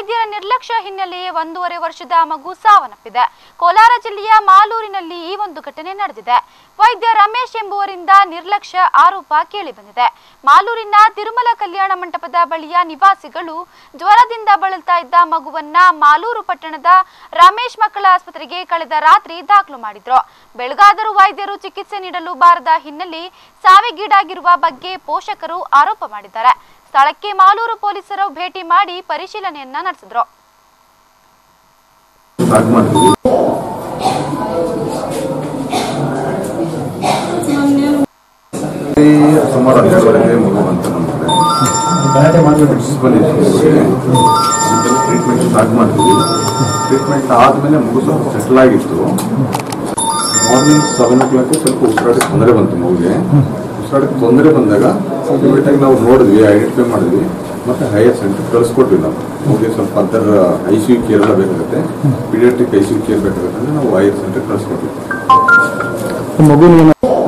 ವೈದ್ಯರ ನಿರ್ಲಕ್ಷ್ಯ ಹಿನ್ನೆಲೆಯೇ ಒಂದೂವರೆ ವರ್ಷದ ಮಗು ಸಾವನ್ನಪ್ಪಿದೆ ಕೋಲಾರ ಜಿಲ್ಲೆಯ ಮಾಲೂರಿನಲ್ಲಿ ಈ ಒಂದು ಘಟನೆ ನಡೆದಿದೆ ವೈದ್ಯ ರಮೇಶ್ ಎಂಬುವರಿಂದ ನಿರ್ಲಕ್ಷ್ಯ ಆರೋಪ ಕೇಳಿಬಂದಿದೆ ಮಾಲೂರಿನ ತಿರುಮಲ ಕಲ್ಯಾಣ ಮಂಟಪದ ಬಳಿಯ ನಿವಾಸಿಗಳು ಜ್ವರದಿಂದ ಬಳಲ್ತಾ ಇದ್ದ ಮಗುವನ್ನ ಮಾಲೂರು ಪಟ್ಟಣದ ರಮೇಶ್ ಮಕ್ಕಳ ಆಸ್ಪತ್ರೆಗೆ ಕಳೆದ ರಾತ್ರಿ ದಾಖಲು ಮಾಡಿದ್ರು ಬೆಳಗಾದರೂ ವೈದ್ಯರು ಚಿಕಿತ್ಸೆ ನೀಡಲು ಬಾರದ ಹಿನ್ನೆಲೆ ಸಾವಿಗೀಡಾಗಿರುವ ಬಗ್ಗೆ ಪೋಷಕರು ಆರೋಪ ಮಾಡಿದ್ದಾರೆ ಸ್ಥಳಕ್ಕೆ ಮಾಲೂರು ಪೊಲೀಸರು ಭೇಟಿ ಮಾಡಿ ಪರಿಶೀಲನೆಯನ್ನ ನಡೆಸಿದ್ರು ಸ್ಟಾರ್ಟ್ ಮಾಡ್ತೀವಿ ಈ ಸುಮಾರು ಹನ್ನೆರಡುವರೆಗೆ ಮಗು ಅಂತ ನಮಗೆ ಪ್ರಿನ್ಸಿಪಲ್ ಟ್ರೀಟ್ಮೆಂಟ್ ಸ್ಟಾರ್ಟ್ ಮಾಡ್ತೀವಿ ಟ್ರೀಟ್ಮೆಂಟ್ ಆದಮೇಲೆ ಮಗು ಸ್ವಲ್ಪ ಸೆಟ್ಲ್ ಆಗಿತ್ತು ಮಾರ್ನಿಂಗ್ ಸೆವೆನ್ ಓ ಕ್ಲಾಕ್ ಸ್ವಲ್ಪ ಉಸಿರಾಟಕ್ಕೆ ತೊಂದರೆ ಬಂತು ಮಗುಗೆ ಉಸಿರಾಟಕ್ಕೆ ತೊಂದರೆ ಬಂದಾಗ ಇಮಿಡಿಯೇಟಾಗಿ ನಾವು ನೋಡಿದ್ವಿ ಐಡೆಂಟಿಫೈ ಮಾಡಿದ್ವಿ ಮತ್ತೆ ಹೈಯರ್ ಸೆಂಟರ್ ಕಳಿಸ್ಕೊಟ್ವಿ ನಾವು ಮಗುಗೆ ಸ್ವಲ್ಪ ಅದರ ಐ ಸಿ ಯು ಕೇರ್ ಎಲ್ಲ ಬೇಕಾಗುತ್ತೆ paediatric I C U care ಬೇಕಾಗುತ್ತೆ ಅಂದ್ರೆ ನಾವು ಹೈಯರ್ ಸೆಂಟರ್ ಕಳಿಸ್ಕೊಟ್ವಿ ಮಗುವಿನ